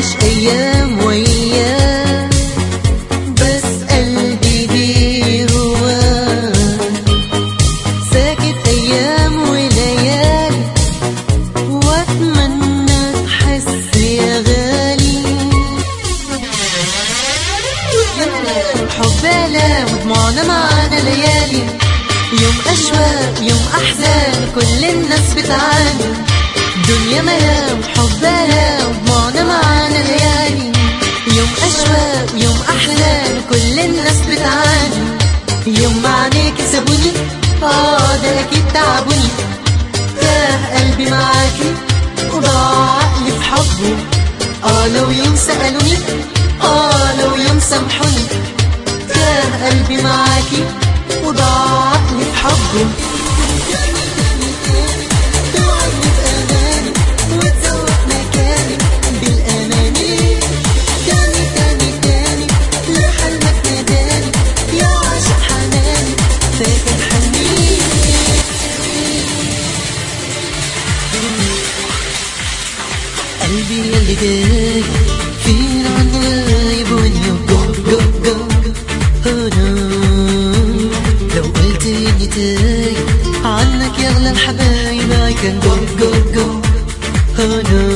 عايش ايام وياه بس قلبي بيه هو ساكت ايام وليالي واتمنى تحس يا غالي حبالة ودموعنا معانا ليالي يوم أشواق يوم أحزان كل الناس بتعاني دنيا ملام حبالة ودموعنا معانا ليالي يوم أشواق يوم أحزان كل الناس بتعاني يوم ما عينيك سابوني اه ده أكيد تعبوني تاه قلبي معاكي وضاع عقلي في حبه اه لو يوم سألوني اه لو يوم سامحوني تاه قلبي معاكي وضاع عقلي في حبه توعدني بأماني وتزوق مكاني بالأماني تاني تاني تاني لحلمك ناداني يا عاشق حناني فاكر حنيني قلبي يلي جاي فين عنه غايب when you go go go oh no لو قلت اني تايه عنك يا اغلى الحبايب I can go go go oh no